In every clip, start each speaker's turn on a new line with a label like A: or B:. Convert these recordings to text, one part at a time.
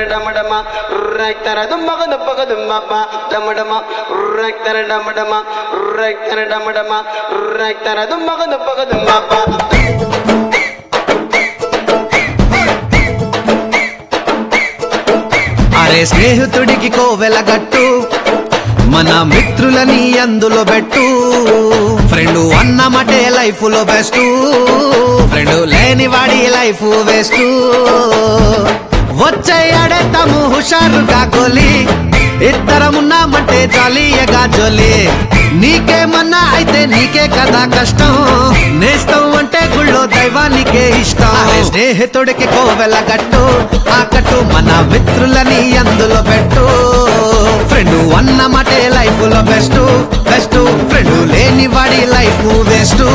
A: డమడమ రైతర దుమ్మగ దుబ్బగ దుమ్మప్ప డమడమ రైతర డమడమ రైతర డమడమ రైతర దుమ్మగ దుబ్బగ దుమ్మప్ప
B: అరే స్నేహితుడికి కోవెలగట్టు మన మిత్రులని అందులో పెట్టు ఫ్రెండ్ అన్నమటే లైఫ్ లో బెస్ట్ ఫ్రెండ్ లేని వాడి లైఫ్ వేస్ట్ వచ్చేయాడే తము హుషారుగా గోలి ఇద్దరమున్నామంటే జాలీయగా జోలి నీకేమన్నా అయితే నీకే కదా కష్టం నేస్తం అంటే గుళ్ళో దైవానికే ఇష్టం అరే స్నేహితుడికి కోవెల గట్టు ఆ కట్టు మన మిత్రులని అందులో పెట్టు ఫ్రెండ్ అన్నమాటే లైఫ్ లో బెస్ట్ బెస్ట్ ఫ్రెండ్ లేని వాడి లైఫ్ వేస్ట్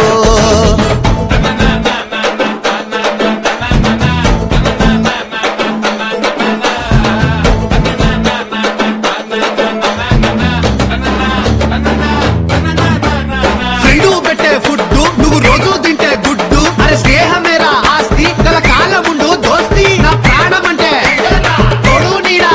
B: ఫ్రెండ్ పెట్టే ఫుడ్ నువ్వు రోజు తింటే గుడ్డు అరే స్నేహమేరా ఆస్తి గల కాలముండు దోస్తి నా ప్రాణం అంటే తోడు నీడా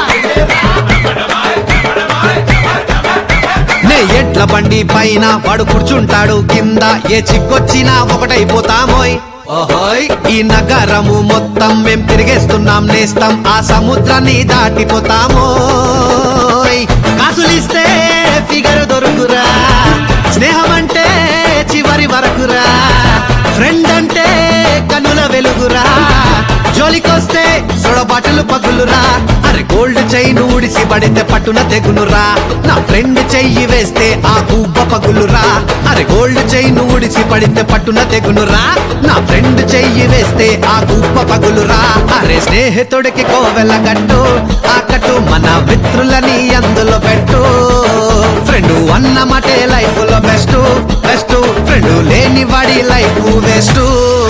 B: నే ఎడ్ల బండి పైన వాడు కూర్చుంటాడు కింద ఏ చిక్కొచ్చినా ఒకటైపోతామోయ్ ఓహోయ్ ఈ నగరము మొత్తం మేం తిరిగేస్తున్నాం నేస్తాం ఆ సముద్రాన్ని దాటిపోతామోయ్ కాసులిస్తే ఫిగర్ దొరుకురా స్నేహం అంటే చివరి వరకురా ఫ్రెండ్ అంటే కనుల వెలుగురా జోలికొస్తే సొడబాటలు పగులురా అరే గోల్డ్ చైన్ ఊడిసి పడితే పట్టున తెగునురా నా ఫ్రెండ్ చెయ్యి వేస్తే ఆ గుబ్బ పగులురా అరే గోల్డ్ చైన్ ఊడిసి పడితే పట్టున తెగునురా నా ఫ్రెండ్ చెయ్యి వేస్తే ఆ గుబ్బ పగులురా అరే స్నేహితుడికి కోవెల గట్టు ఆ కట్టు మన మిత్రులని అందులో పెట్టు ఫ్రెండ్ అన్నమాటే లైఫ్ లో బెస్ట్ బెస్ట్ ఫ్రెండ్ లేని వాడి లైఫ్ వేస్ట్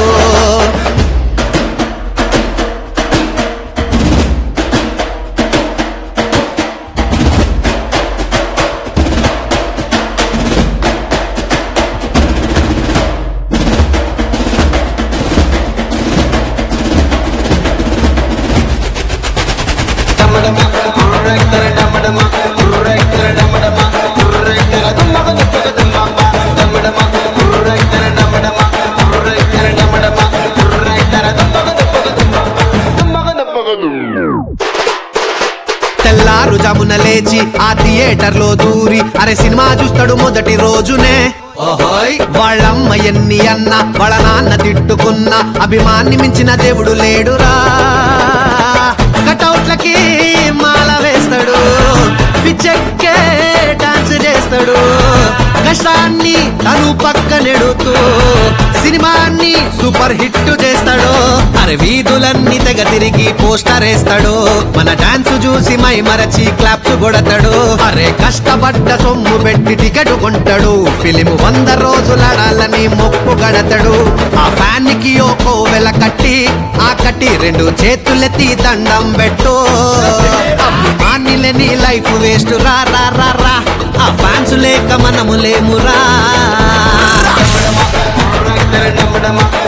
A: డమడమ రైతర డమడమ రైతర డమడమ రైతర దుమ్మగ దుబ్బగ దుమ్మప్ప డమడమ రైతర డమడమ రైతర డమడమ రైతర దుమ్మగ దుబ్బగ దుమ్మప్ప దుమ్మగ దుబ్బగ దుమ్మ
B: తెల్లారు జమున లేచి ఆ థియేటర్ లో దూరి అరే సినిమా చూస్తాడు మొదటి రోజునే ఓహోయ్ వాళ్ళమ్మ ఎన్ని అన్న వాళ్ళ నాన్న తిట్టుకున్న అభిమాన్ని మించిన దేవుడు లేడురా కటౌట్లకి మాల వేస్తాడు పిచ్చెక్కే డాన్స్ చేస్తాడు కష్టాన్ని తను పక్కనెడుతూ సినిమాన్ని సూపర్ హిట్ చేస్తాడు అరే వీధులన్నీ తెగ తిరిగి పోస్టర్ వేస్తాడు మన డాన్స్ చూసి మై మరచి క్లాప్స్ కొడతాడు అరే కష్టపడ్డ సొమ్ము పెట్టి టికెట్ కొంటాడు ఫిలిం వంద రోజులాడాలని మొక్కు గడతాడు ఆ ఫ్యాన్ కి ఓ కోవెల కట్టి ఆ కట్టి రెండు చేతులెత్తి దండం పెట్టు అభిమానిలేని లైఫ్ వేస్ట్ రా రా రా రా ఆ ఫ్యాన్స్ లేక మనము లేమురా
A: రైతర డమడమ